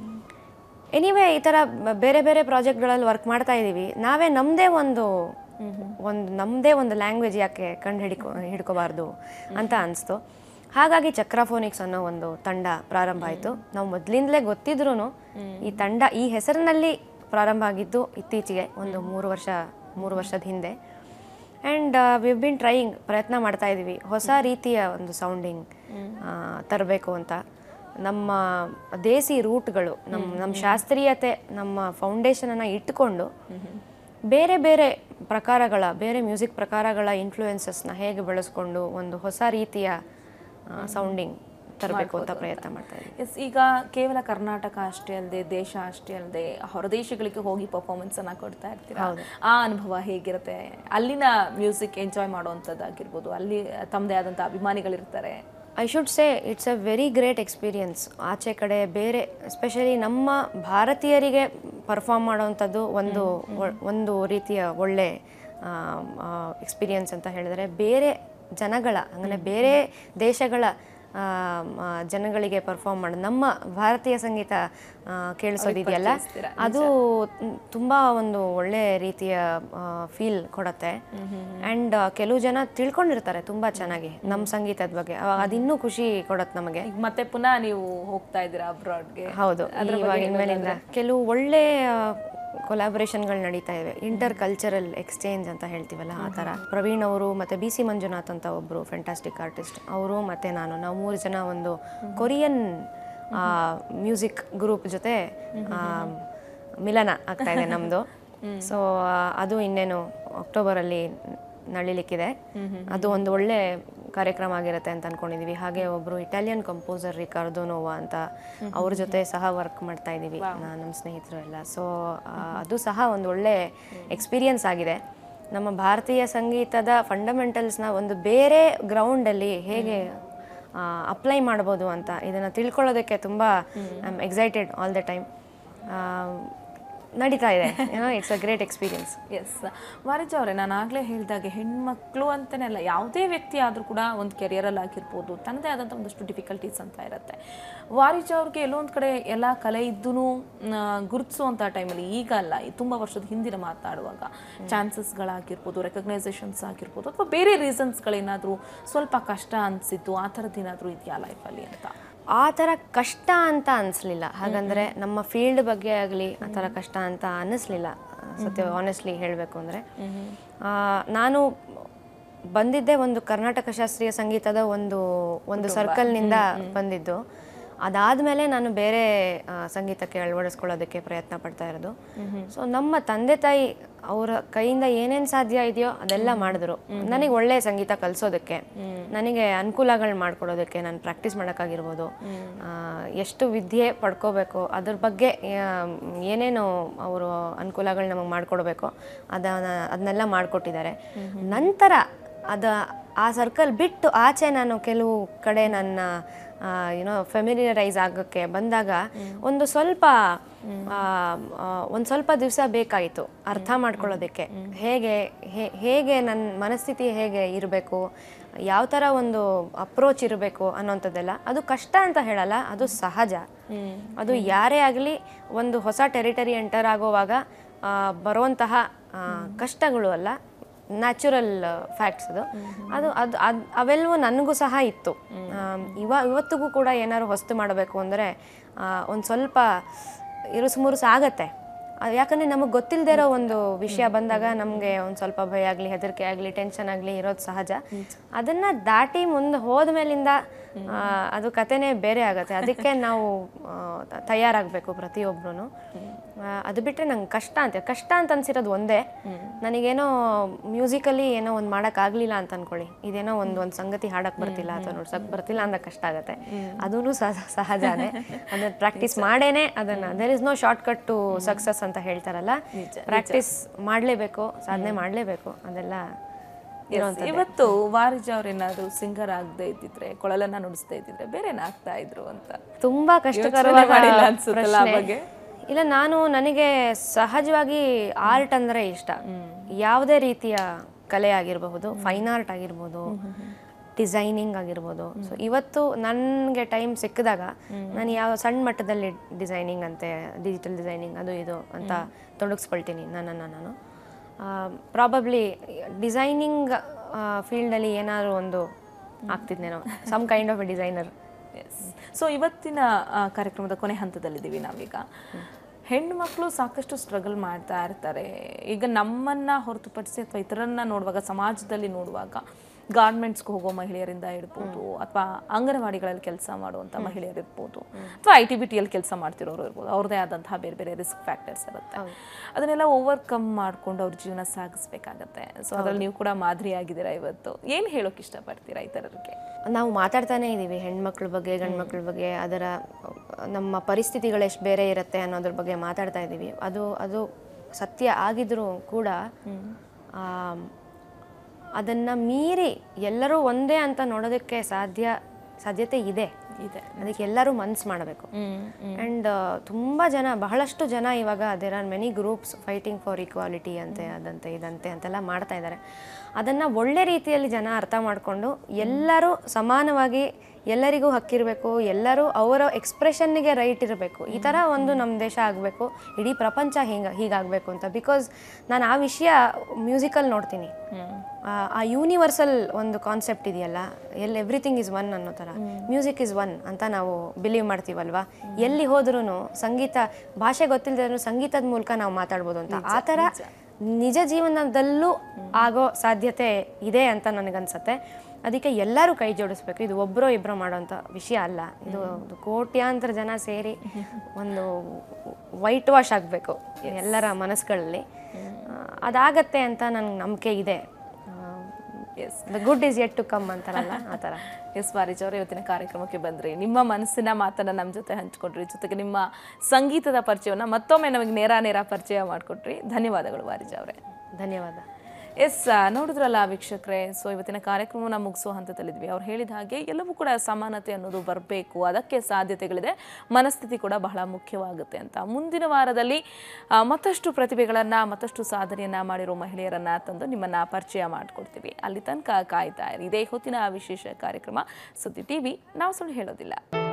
Speaker 2: ಎನಿವೇ ಈ ಥರ ಬ- ಬೇರೆ ಬೇರೆ ಪ್ರಾಜೆಕ್ಟ್ಗಳಲ್ಲಿ ವರ್ಕ್ ಮಾಡ್ತಾ ಇದ್ದೀವಿ ನಾವೇ ನಮ್ಮದೇ ಒಂದು ಒಂದು ನಮ್ಮದೇ ಒಂದು ಲ್ಯಾಂಗ್ವೇಜ್ ಯಾಕೆ ಕಂಡು ಹಿಡಿಕೊ ಹಿಡ್ಕೋಬಾರ್ದು ಅಂತ ಅನಿಸ್ತು ಹಾಗಾಗಿ ಚಕ್ರಫೋನಿಕ್ಸ್ ಅನ್ನೋ ಒಂದು ತಂಡ ಪ್ರಾರಂಭ ಆಯಿತು ನಾವು ಮೊದಲಿಂದಲೇ ಗೊತ್ತಿದ್ರೂ ಈ ತಂಡ ಈ ಹೆಸರಿನಲ್ಲಿ ಪ್ರಾರಂಭ ಆಗಿದ್ದು ಇತ್ತೀಚೆಗೆ ಒಂದು ಮೂರು ವರ್ಷ ಮೂರು ವರ್ಷದ ಹಿಂದೆ ಆ್ಯಂಡ್ ವಿ ಬಿನ್ ಟ್ರೈಯಿಂಗ್ ಪ್ರಯತ್ನ ಮಾಡ್ತಾ ಇದ್ದೀವಿ ಹೊಸ ರೀತಿಯ ಒಂದು ಸೌಂಡಿಂಗ್ ತರಬೇಕು ಅಂತ ನಮ್ಮ ದೇಸಿ ರೂಟ್ಗಳು ನಮ್ಮ ನಮ್ಮ ಶಾಸ್ತ್ರೀಯತೆ ನಮ್ಮ ಫೌಂಡೇಶನನ್ನು ಇಟ್ಟುಕೊಂಡು ಬೇರೆ ಬೇರೆ ಪ್ರಕಾರಗಳ ಬೇರೆ ಮ್ಯೂಸಿಕ್ ಪ್ರಕಾರಗಳ ಇನ್ಫ್ಲೂಯೆನ್ಸಸ್ನ ಹೇಗೆ ಬೆಳೆಸ್ಕೊಂಡು ಒಂದು ಹೊಸ ರೀತಿಯ ಸೌಂಡಿಂಗ್ ತರಬೇಕು ಅಂತ ಪ್ರಯತ್ನ ಮಾಡ್ತಾ ಇದ್ದೀವಿ
Speaker 3: ಎಸ್ ಈಗ ಕೇವಲ ಕರ್ನಾಟಕ ಅಷ್ಟೇ ಅಲ್ಲದೆ ದೇಶ ಅಷ್ಟೇ ಅಲ್ಲದೆ ಹೊರದೇಶಗಳಿಗೆ ಹೋಗಿ ಪರ್ಫಾರ್ಮೆನ್ಸ್ ಅನ್ನ ಕೊಡ್ತಾ ಇರ್ತೀರಾ ಆ ಅನುಭವ ಹೇಗಿರುತ್ತೆ ಅಲ್ಲಿನ ಮ್ಯೂಸಿಕ್ ಎಂಜಾಯ್ ಮಾಡುವಂಥದ್ದಾಗಿರ್ಬೋದು ಅಲ್ಲಿ ತಮ್ಮದೇ ಆದಂಥ ಅಭಿಮಾನಿಗಳಿರ್ತಾರೆ
Speaker 2: I should say it's a very great experience ಆಚೆ ಕಡೆ ಬೇರೆ ಎಸ್ಪೆಷಲಿ ನಮ್ಮ ಭಾರತೀಯರಿಗೆ ಪರ್ಫಾರ್ಮ್ ಮಾಡೋವಂಥದ್ದು ಒಂದು ಒ- ಒಂದು ರೀತಿಯ ಒಳ್ಳೆ ಎಕ್ಸ್ಪೀರಿಯನ್ಸ್ ಅಂತ ಹೇಳಿದರೆ ಬೇರೆ ಜನಗಳ ಅಂದರೆ ಬೇರೆ ದೇಶಗಳ ಆ, ಆ, ಜನಗಳಿಗೆ ಪರ್ಫಾರ್ಮ್ ಮಾಡೋದು ನಮ್ಮ ಭಾರತೀಯ ಸಂಗೀತ ಆ, ಕೇಳಿಸೋದಿದೆಯಲ್ಲ ಅದು ತುಂಬ ಒಂದು ಒಳ್ಳೆ ರೀತಿಯ ಫೀಲ್ ಕೊಡುತ್ತೆ ಆ್ಯಂಡ್ ಕೆಲವು ಜನ ತಿಳ್ಕೊಂಡಿರ್ತಾರೆ ತುಂಬ ಚೆನ್ನಾಗಿ ನಮ್ಮ ಸಂಗೀತದ ಬಗ್ಗೆ ಅವಾಗ ಅದಿನ್ನೂ ಖುಷಿ ಕೊಡತ್ತೆ ನಮಗೆ
Speaker 3: ಈಗ ಮತ್ತೆ ಪುನಃ ನೀವು ಹೋಗ್ತಾ ಇದ್ದೀರಾ ಅಬ್ರಾಡ್ಗೆ
Speaker 2: ಹೌದು ಇವಾಗ ಇನ್ಮೇಲಿಂದ ಕೆಲವು ಒಳ್ಳೆ ಕೊಲಾಬರೇಷನ್ಗಳು ನಡೀತಾ ಇವೆ ಇಂಟರ್ ಕಲ್ಚರಲ್ ಎಕ್ಸ್ಚೇಂಜ್ ಅಂತ ಹೇಳ್ತೀವಲ್ಲ ಆ ಥರ ಪ್ರವೀಣ್ ಅವರು ಮತ್ತೆ ಬಿ ಸಿ ಮಂಜುನಾಥ್ ಅಂತ ಒಬ್ಬರು ಫ್ಯಾಂಟಾಸ್ಟಿಕ್ ಆರ್ಟಿಸ್ಟ್ ಅವರು ಮತ್ತೆ ನಾನು ನಾವು ಮೂರು ಜನ ಒಂದು ಕೊರಿಯನ್ ಮ್ಯೂಸಿಕ್ ಗ್ರೂಪ್ ಜೊತೆ ಆ, ಮಿಲನ ಆಗ್ತಾ ಇದೆ ನಮ್ಮದು ಸೊ ಅದು ಇನ್ನೇನು ಅಕ್ಟೋಬರಲ್ಲಿ ನಳಿಲಿಕ್ಕಿದೆ ಅದು ಒಂದು ಒಳ್ಳೆ ಕಾರ್ಯಕ್ರಮ ಆಗಿರುತ್ತೆ ಅಂತ ಅನ್ಕೊಂಡಿದೀವಿ ಹಾಗೆ ಒಬ್ರು ಇಟಾಲಿಯನ್ ಕಂಪೋಸರ್ ರಿಕಾರ್ಡೋ ನೋವಾ ಅಂತ ಅವ್ರ ಜೊತೆ ಸಹ ವರ್ಕ್ ಮಾಡ್ತಾ ಇದ್ದೀವಿ ನಮ್ಮ ಸ್ನೇಹಿತರು ಎಲ್ಲ ಸೊ ಅದು ಸಹ ಒಂದು ಒಳ್ಳೆ ಎಕ್ಸ್ಪೀರಿಯನ್ಸ್ ಆಗಿದೆ ನಮ್ಮ ಭಾರತೀಯ ಸಂಗೀತದ ಫಂಡಮೆಂಟಲ್ಸ್ನ ಒಂದು ಬೇರೆ ಗ್ರೌಂಡಲ್ಲಿ ಹೇಗೆ ಅಪ್ಲೈ ಮಾಡ್ಬೋದು ಅಂತ ಇದನ್ನು ತಿಳ್ಕೊಳ್ಳೋದಕ್ಕೆ ತುಂಬ I am excited all the time ನಡೀತಾ ಇದೆ ಏನೋ it's a great experience
Speaker 3: yes Varija ಅವರೇ ನಾನು ಆಗಲೇ ಹೇಳಿದಾಗೆ ಹೆಣ್ಮಕ್ಳು ಅಂತಲೇ ಅಲ್ಲ ಯಾವುದೇ ವ್ಯಕ್ತಿ ಆದರೂ ಕೂಡ ಒಂದು ಕೆರಿಯರಲ್ಲಿ ಆಗಿರ್ಬೋದು ತನ್ನದೇ ಆದಂಥ ಒಂದಷ್ಟು ಡಿಫಿಕಲ್ಟೀಸ್ ಅಂತ ಇರುತ್ತೆ ವಾರಿಜ ಅವ್ರಿಗೆ ಎಲ್ಲೊಂದು ಕಡೆ ಎಲ್ಲ ಕಲೆ ಇದ್ದೂ ಗುರುತಿಸುವಂಥ ಟೈಮಲ್ಲಿ ಈಗ ಅಲ್ಲ ಈ ತುಂಬ ವರ್ಷದ ಹಿಂದಿನ ಮಾತನಾಡುವಾಗ ಚಾನ್ಸಸ್ಗಳಾಗಿರ್ಬೋದು ರೆಕಗ್ನೈಸೇಷನ್ಸ್ ಆಗಿರ್ಬೋದು ಅಥವಾ ಬೇರೆ ರೀಸನ್ಸ್ಗಳೇನಾದರೂ ಸ್ವಲ್ಪ ಕಷ್ಟ ಅನಿಸಿದ್ದು ಆ ಥರದ್ದು ಏನಾದರೂ ಇದೆಯಾ ಲೈಫಲ್ಲಿ ಅಂತ
Speaker 2: ಆ ಥರ ಕಷ್ಟ ಅಂತ ಅನಿಸ್ಲಿಲ್ಲ ಹಾಗಂದ್ರೆ ನಮ್ಮ ಫೀಲ್ಡ್ ಬಗ್ಗೆ ಆಗಲಿ ಆ ಥರ ಕಷ್ಟ ಅಂತ ಅನ್ನಿಸ್ಲಿಲ್ಲ ಸತ್ಯ ಆನೆಸ್ಟ್ಲಿ ಹೇಳಬೇಕು ಅಂದರೆ ನಾನು ಬಂದಿದ್ದೆ ಒಂದು ಕರ್ನಾಟಕ ಶಾಸ್ತ್ರೀಯ ಸಂಗೀತದ ಒಂದು ಒಂದು ಸರ್ಕಲ್ನಿಂದ ಬಂದಿದ್ದು ಅದಾದಮೇಲೆ ನಾನು ಬೇರೆ ಆ, ಸಂಗೀತಕ್ಕೆ ಅಳವಡಿಸ್ಕೊಳ್ಳೋದಕ್ಕೆ ಪ್ರಯತ್ನ ಪಡ್ತಾ ಇರೋದು ಸೊ ನಮ್ಮ ತಂದೆ ತಾಯಿ ಅವರ ಕೈಯಿಂದ ಏನೇನು ಸಾಧ್ಯ ಇದೆಯೋ ಅದೆಲ್ಲ ಮಾಡಿದ್ರು ನನಗೆ ಒಳ್ಳೆ ಸಂಗೀತ ಕಲಿಸೋದಕ್ಕೆ ನನಗೆ ಅನುಕೂಲಗಳು ಮಾಡ್ಕೊಡೋದಕ್ಕೆ ನಾನು ಪ್ರಾಕ್ಟೀಸ್ ಮಾಡೋಕ್ಕಾಗಿರ್ಬೋದು ಆ, ಎಷ್ಟು ವಿದ್ಯೆ ಪಡ್ಕೋಬೇಕು ಅದ್ರ ಬಗ್ಗೆ ಆ, ಏನೇನು ಅವರು ಅನುಕೂಲಗಳು ನಮಗೆ ಮಾಡಿಕೊಡ್ಬೇಕು ಅದನ್ನ ಅದನ್ನೆಲ್ಲ ಮಾಡಿಕೊಟ್ಟಿದ್ದಾರೆ ನಂತರ ಅದ ಆ ಸರ್ಕಲ್ ಬಿಟ್ಟು ಆಚೆ ನಾನು ಕೆಲವು ಕಡೆ ನನ್ನ ಏನೋ ಫೆಮಿಲಿಯರೈಸ್ ಆಗೋಕ್ಕೆ ಬಂದಾಗ ಒಂದು ಸ್ವಲ್ಪ ಒಂದು ಸ್ವಲ್ಪ ದಿವಸ ಬೇಕಾಯಿತು ಅರ್ಥ ಮಾಡ್ಕೊಳ್ಳೋದಕ್ಕೆ ಹೇಗೆ ಹೇ- ಹೇಗೆ ನನ್ನ ಮನಸ್ಥಿತಿ ಹೇಗೆ ಇರಬೇಕು ಯಾವ ಥರ ಒಂದು ಅಪ್ರೋಚ್ ಇರಬೇಕು ಅನ್ನೋಂಥದ್ದೆಲ್ಲ ಅದು ಕಷ್ಟ ಅಂತ ಹೇಳಲ್ಲ ಅದು ಸಹಜ ಅದು ಯಾರೇ ಆಗಲಿ ಒಂದು ಹೊಸ ಟೆರಿಟರಿ ಎಂಟರ್ ಆಗೋವಾಗ ಆ, ಬರುವಂತಹ ಆ, ಕಷ್ಟಗಳು ಅಲ್ಲ ನ್ಯಾಚುರಲ್ ಫ್ಯಾಕ್ಟ್ಸ್ ಅದು ಅದು ಅದು ಅದು ಅವೆಲ್ಲವೂ ನನಗೂ ಸಹ ಇತ್ತು ಆಮ್, ಇವ ಇವತ್ತಿಗೂ ಕೂಡ ಏನಾದ್ರು ಹೊಸ್ತು ಮಾಡಬೇಕು ಅಂದರೆ ಒಂದು ಸ್ವಲ್ಪ ಇರುಸು ಮುರುಸು ಆಗತ್ತೆ ಅದು ಯಾಕಂದರೆ ನಮಗೆ ಗೊತ್ತಿಲ್ಲದೆ ಇರೋ ಒಂದು ವಿಷಯ ಬಂದಾಗ ನಮಗೆ ಒಂದು ಸ್ವಲ್ಪ ಭಯ ಆಗಲಿ ಹೆದರಿಕೆ ಆಗಲಿ ಟೆನ್ಷನ್ ಆಗಲಿ ಇರೋದು ಸಹಜ ಅದನ್ನು ದಾಟಿ ಮುಂದೆ ಹೋದ ಮೇಲಿಂದ ಆ, ಅದು ಕತೆನೇ ಬೇರೆ ಆಗುತ್ತೆ ಅದಕ್ಕೆ ನಾವು ತಯಾರಾಗಬೇಕು ಪ್ರತಿಯೊಬ್ಬರೂ ಅದು ಬಿಟ್ಟರೆ ನಂಗೆ ಕಷ್ಟ ಅಂತ ಕಷ್ಟ ಅಂತ ಅನ್ಸಿರೋದು ಒಂದೇ ನನಗೇನೋ ಮ್ಯೂಸಿಕಲಿ ಏನೋ ಒಂದು ಮಾಡೋಕ್ಕಾಗಲಿಲ್ಲ ಅಂತ ಅನ್ಕೊಳ್ಳಿ ಇದೇನೋ ಒಂದು ಒಂದು ಸಂಗತಿ ಹಾಡಕ್ಕೆ ಬರ್ತಿಲ್ಲ ಅಥವಾ ನೋಡ್ಸಕ್ಕೆ ಬರ್ತಿಲ್ಲ ಅಂದಾಗ ಕಷ್ಟ ಆಗುತ್ತೆ ಅದೂ ಸಹಜನೇ ಅದನ್ನ ಪ್ರಾಕ್ಟೀಸ್ ಮಾಡೇನೆ ಅದನ್ನ there is no shortcut to success ಅಂತ ಹೇಳ್ತಾರಲ್ಲ ಪ್ರಾಕ್ಟೀಸ್ ಮಾಡಲೇಬೇಕು ಸಾಧನೆ ಮಾಡಲೇಬೇಕು ಅದೆಲ್ಲ
Speaker 3: Yes, ಇವತ್ತು ವಾರಿಜ ಅವ್ರೇನಾದ್ರು ಸಿಂಗರ್ ಆಗದೆ ಇದ್ದಿದ್ರೆ ಕೊಳಲನ್ನ ನುಡಿಸ್ತಾ ಇದ್ದಿದ್ರೆ ಬೇರೆ ಆಗ್ತಾ ಇದ್ರು ಅಂತ
Speaker 2: ತುಂಬಾ
Speaker 3: ಮಾಡಿಲ್ಲ
Speaker 2: ಕಷ್ಟಕರವಾದ
Speaker 3: ಅನ್ಸುತ್ತಲ್ಲ ಆ
Speaker 2: ಪ್ರಶ್ನೆ.
Speaker 3: ಬಗ್ಗೆ?
Speaker 2: ಇಲ್ಲ ನಾನು ನನಗೆ ಸಹಜವಾಗಿ ಆರ್ಟ್ ಅಂದ್ರೆ ಇಷ್ಟ ಯಾವುದೇ ರೀತಿಯ ಕಲೆ ಆಗಿರಬಹುದು ಫೈನ್ ಆರ್ಟ್ ಆಗಿರ್ಬೋದು ಡಿಸೈನಿಂಗ್ ಆಗಿರ್ಬೋದು ಸೊ ಇವತ್ತು ನನಗೆ ಟೈಮ್ ಸಿಕ್ಕಿದಾಗ ನಾನು ಯಾವ ಸಣ್ಣ ಮಟ್ಟದಲ್ಲಿ ಡಿಸೈನಿಂಗ್ ಅಂತೆ ಡಿಜಿಟಲ್ ಡಿಸೈನಿಂಗ್ ಅದು ಇದು ಅಂತ ತೊಡಗಿಸ್ಕೊಳ್ತೀನಿ ನನ್ನನ್ನು ನಾನು ಪ್ರಾಬಬ್ಲಿ ಡಿಸೈನಿಂಗ್ ಫೀಲ್ಡಲ್ಲಿ ಏನಾದರೂ ಒಂದು ಆಗ್ತಿದ್ನೇನೋ some kind of a designer
Speaker 3: so ಇವತ್ತಿನ ಆ, ಕಾರ್ಯಕ್ರಮದ ಕೊನೆ ಹಂತದಲ್ಲಿದ್ದೀವಿ ನಾವೀಗ ಹೆಣ್ಣು ಮಕ್ಕಳು ಸಾಕಷ್ಟು ಸ್ಟ್ರಗಲ್ ಮಾಡ್ತಾ ಇರ್ತಾರೆ ಈಗ ನಮ್ಮನ್ನ ಹೊರತುಪಡಿಸಿ ಅಥವಾ ಇತರನ್ನ ನೋಡುವಾಗ ಸಮಾಜದಲ್ಲಿ ನೋಡುವಾಗ ಗಾರ್ಮೆಂಟ್ಸ್ಗೆ ಹೋಗೋ ಮಹಿಳೆಯರಿಂದ ಇರ್ಬೋದು ಅಥವಾ ಅಂಗನವಾಡಿಗಳಲ್ಲಿ ಕೆಲಸ ಮಾಡುವಂಥ ಮಹಿಳೆಯರು ಇರ್ಬೋದು ಅಥವಾ ಐ ಟಿ ಬಿ ಟಿಯಲ್ಲಿ ಕೆಲಸ ಮಾಡ್ತಿರೋರು ಇರ್ಬೋದು ಅವ್ರದ್ದೇ ಆದಂತಹ ಬೇರೆ ಬೇರೆ ರಿಸ್ಕ್ ಫ್ಯಾಕ್ಟರ್ಸ್ ಇರುತ್ತೆ ಅದನ್ನೆಲ್ಲ ಓವರ್ಕಮ್ ಮಾಡ್ಕೊಂಡು ಅವ್ರ ಜೀವನ ಸಾಗಿಸ್ಬೇಕಾಗತ್ತೆ ಸೊ ಅದ್ರಲ್ಲಿ ನೀವು ಕೂಡ ಮಾದರಿ ಆಗಿದ್ದೀರಾ ಇವತ್ತು ಏನು ಹೇಳೋಕೆ ಇಷ್ಟಪಡ್ತೀರಾ ಇತರರಿಗೆ
Speaker 2: ನಾವು ಮಾತಾಡ್ತಾನೆ ಇದ್ದೀವಿ ಹೆಣ್ಮಕ್ಳ ಬಗ್ಗೆ ಗಂಡ್ಮಕ್ಳ ಬಗ್ಗೆ ಅದರ ನಮ್ಮ ಪರಿಸ್ಥಿತಿಗಳು ಎಷ್ಟು ಬೇರೆ ಇರುತ್ತೆ ಅನ್ನೋದ್ರ ಬಗ್ಗೆ ಮಾತಾಡ್ತಾ ಇದ್ದೀವಿ ಅದು ಅದು ಸತ್ಯ ಆಗಿದ್ರೂ ಕೂಡ ಆಮ್, ಅದನ್ನ ಮೀರಿ ಎಲ್ಲರೂ ಒಂದೇ ಅಂತ ನೋಡೋದಕ್ಕೆ ಸಾಧ್ಯ ಸಾಧ್ಯತೆ ಇದೆ
Speaker 3: ಇದೆ
Speaker 2: ಅದಕ್ಕೆ ಎಲ್ಲರೂ ಮನ್ಸು ಮಾಡಬೇಕು ಆ್ಯಂಡ್ ತುಂಬ ಜನ ಬಹಳಷ್ಟು ಜನ ಇವಾಗ there are many groups fighting for equality ಅಂತೆ ಅದಂತೆ ಇದಂತೆ ಅಂತೆಲ್ಲ ಮಾಡ್ತಾ ಇದ್ದಾರೆ ಅದನ್ನು ಒಳ್ಳೆ ರೀತಿಯಲ್ಲಿ ಜನ ಅರ್ಥ ಮಾಡಿಕೊಂಡು ಎಲ್ಲರೂ ಸಮಾನವಾಗಿ ಎಲ್ಲರಿಗೂ ಹಕ್ಕಿರಬೇಕು ಎಲ್ಲರೂ ಅವರ ಎಕ್ಸ್ಪ್ರೆಷನ್ನಿಗೆ ರೈಟ್ ಇರಬೇಕು ಈ ಥರ ಒಂದು ನಮ್ಮ ದೇಶ ಆಗಬೇಕು ಇಡೀ ಪ್ರಪಂಚ ಹಿಂಗೆ ಹೀಗಾಗಬೇಕು ಅಂತ ಬಿಕಾಸ್ ನಾನು ಆ ವಿಷಯ ಮ್ಯೂಸಿಕಲ್ಲಿ ನೋಡ್ತೀನಿ ಆ- ಆ ಯೂನಿವರ್ಸಲ್ ಒಂದು ಕಾನ್ಸೆಪ್ಟ್ ಇದೆಯಲ್ಲ ಎಲ್ಲಿ ಎವ್ರಿಥಿಂಗ್ ಇಸ್ ಒನ್ ಅನ್ನೋ ಥರ ಮ್ಯೂಸಿಕ್ ಇಸ್ ಒನ್ ಅಂತ ನಾವು ಬಿಲೀವ್ ಮಾಡ್ತೀವಲ್ವಾ ಎಲ್ಲಿ ಹೋದ್ರೂ ಸಂಗೀತ ಭಾಷೆ ಗೊತ್ತಿಲ್ಲದೆ ಸಂಗೀತದ ಮೂಲಕ ನಾವು ಮಾತಾಡ್ಬೋದು ಅಂತ ಆ ಥರ ನಿಜ ಜೀವನದಲ್ಲೂ ಆಗೋ ಸಾಧ್ಯತೆ ಇದೆ ಅಂತ ನನಗನ್ಸತ್ತೆ ಅದಕ್ಕೆ ಎಲ್ಲರೂ ಕೈ ಜೋಡಿಸ್ಬೇಕು ಇದು ಒಬ್ಬರೋ ಇಬ್ಬರೋ ಮಾಡೋಂಥ ವಿಷಯ ಅಲ್ಲ ಇದು ಒಂದು ಕೋಟ್ಯಾಂತರ ಜನ ಸೇರಿ ಒಂದು ವೈಟ್ ವಾಶ್ ಆಗಬೇಕು ಎಲ್ಲರ ಮನಸ್ಸುಗಳಲ್ಲಿ ಆ, ಅದಾಗತ್ತೆ ಅಂತ ನನಗೆ ನಂಬಿಕೆ ಇದೆ
Speaker 3: as
Speaker 2: the good is yet to come ಅಂತಾರಲ್ಲ ಆ ಥರ
Speaker 3: ಎಸ್ ವಾರಿಜ್ ಅವರು ಇವತ್ತಿನ ಕಾರ್ಯಕ್ರಮಕ್ಕೆ ಬಂದ್ರಿ ನಿಮ್ಮ ಮನಸ್ಸಿನ ಮಾತನ್ನ ನಮ್ಮ ಜೊತೆ ಹಂಚ್ಕೊಂಡ್ರಿ ಜೊತೆಗೆ ನಿಮ್ಮ ಸಂಗೀತದ ಪರಿಚಯವನ್ನ ಮತ್ತೊಮ್ಮೆ ನಮಗೆ ನೇರ ನೇರ ಪರಿಚಯ ಮಾಡಿಕೊಟ್ರಿ ಧನ್ಯವಾದಗಳು ವಾರಿಜ್ ಅವರೇ
Speaker 2: ಧನ್ಯವಾದ
Speaker 3: ಎಸ್ ನೋಡಿದ್ರಲ್ಲ ವೀಕ್ಷಕರೇ ಸೊ ಇವತ್ತಿನ ಕಾರ್ಯಕ್ರಮನ ಮುಗಿಸೋ ಹಂತದಲ್ಲಿದ್ವಿ ಅವ್ರು ಹೇಳಿದ ಹಾಗೆ ಎಲ್ಲವೂ ಕೂಡ ಸಮಾನತೆ ಅನ್ನೋದು ಬರಬೇಕು ಅದಕ್ಕೆ ಸಾಧ್ಯತೆಗಳಿದೆ ಮನಸ್ಥಿತಿ ಕೂಡ ಬಹಳ ಮುಖ್ಯವಾಗುತ್ತೆ ಅಂತ ಮುಂದಿನ ವಾರದಲ್ಲಿ ಆ, ಮತ್ತಷ್ಟು ಪ್ರತಿಭೆಗಳನ್ನು ಮತ್ತಷ್ಟು ಸಾಧನೆಯನ್ನ ಮಾಡಿರೋ ಮಹಿಳೆಯರನ್ನ ತಂದು ನಿಮ್ಮನ್ನ ಪರಿಚಯ ಮಾಡಿಕೊಡ್ತೀವಿ ಅಲ್ಲಿ ತನಕ ಕಾಯ್ತಾ ಇರಿ ಇದೇ ಹೊತ್ತಿನ ವಿಶೇಷ ಕಾರ್ಯಕ್ರಮ ಸುದ್ದಿ ಟಿವಿ ನಾವು ಸುಳ್ಳು ಹೇಳೋದಿಲ್ಲ